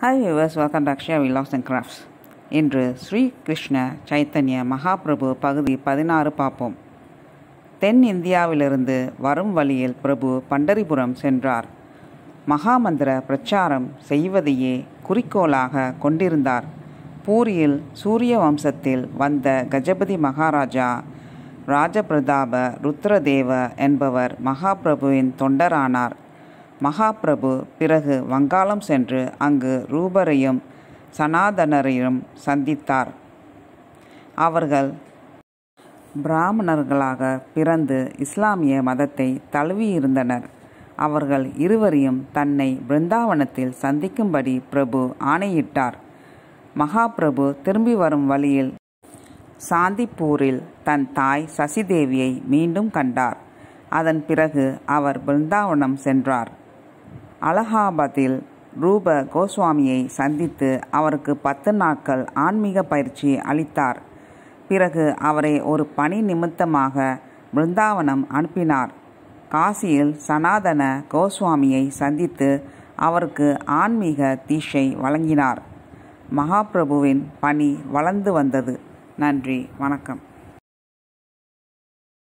hi viewers welcome to Akshaya Vilas and crafts இன்று ஸ்ரீ கிருஷ்ண சைத்தன்ய மகாபிரபு பகுதி பதினாறு பார்ப்போம் தென் இந்தியாவிலிருந்து வரும் வழியில் பிரபு பண்டரிபுரம் சென்றார் மகாமந்திர பிரச்சாரம் செய்வதையே குறிக்கோளாக கொண்டிருந்தார் பூரியில் சூரிய வம்சத்தில் வந்த கஜபதி மகாராஜா ராஜபிரதாப ருத்ரதேவ என்பவர் மகாபிரபுவின் தொண்டரானார் மகாபிரபு பிறகு வங்காளம் சென்று அங்கு ரூபரையும் சனாதனரையும் சந்தித்தார் அவர்கள் பிராமணர்களாக பிறந்து இஸ்லாமிய மதத்தை தழுவியிருந்தனர் அவர்கள் இருவரையும் தன்னை பிருந்தாவனத்தில் சந்திக்கும்படி பிரபு ஆணையிட்டார் மகாபிரபு திரும்பி வரும் வழியில் சாந்திப்பூரில் தன் தாய் சசிதேவியை மீண்டும் கண்டார் அதன் பிறகு அவர் பிருந்தாவனம் சென்றார் அலகாபாத்தில் ரூப கோஸ்வாமியை சந்தித்து அவருக்கு பத்து நாட்கள் ஆன்மீக பயிற்சி அளித்தார் பிறகு அவரை ஒரு பணி நிமித்தமாக பிருந்தாவனம் அனுப்பினார் காசியில் சனாதன கோஸ்வாமியை சந்தித்து அவருக்கு ஆன்மீக தீஷை வழங்கினார் மகாபிரபுவின் பணி வளர்ந்து வந்தது நன்றி வணக்கம்